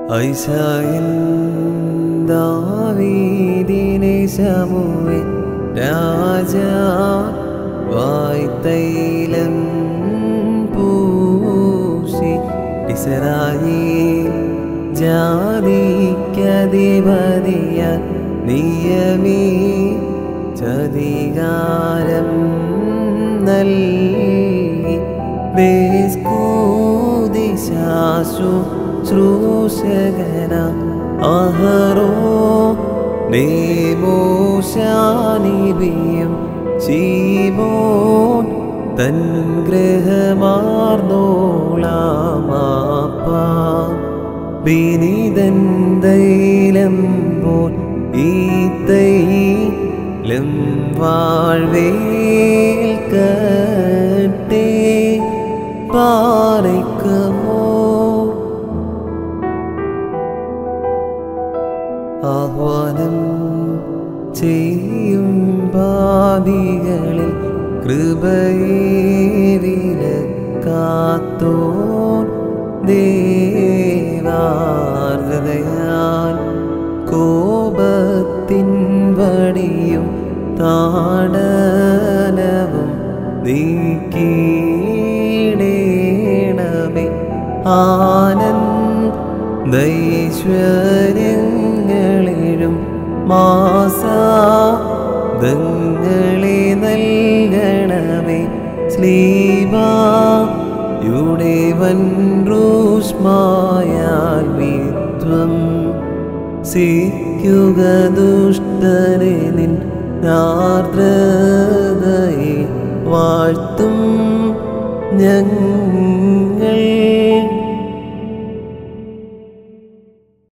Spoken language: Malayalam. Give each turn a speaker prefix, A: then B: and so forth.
A: ഐശായൻ ദാവീദിനെ ശമുവെ രാജാ വായ്ത്തൈലം പൂശി ഇസ്രായേൽ ജാതിക്കധിപതിയ നിയമീ ചതികാരം നൽകി ബേസ്കൂദിശാശു ശ്രൂഷകന അഹറോ നേമോശാനിബിയും ശീമോൻ തൻ ഗൃഹമാർന്നോളാമാപ്പ വിനിതൻ തൈലം പോൽ ഈ തൈലം വാഴ്വേൽ കട്ടേ പാറയ്ക്കുമോ ആഹ്വാനം ചെയ്യും പാപികളിൽ കൃപയെ വിലക്കാത്തോൻ ദേവാർഗതയാൽ കോപത്തിൻ വടിയും താടനവും നീക്കിടേണമേ ആനന്ദൈശ്വര്യങ്ങളിലും മാസാദങ്ങളെ നൽകണമേ സ്ലീബായുടെ വൻറൂഷ്മായാൽ വിത്വം സിക്കുക ദുഷ്ടനെ നിൻ ആർദ്രതയെ വാഴ്ത്തും ഞങ്ങൾ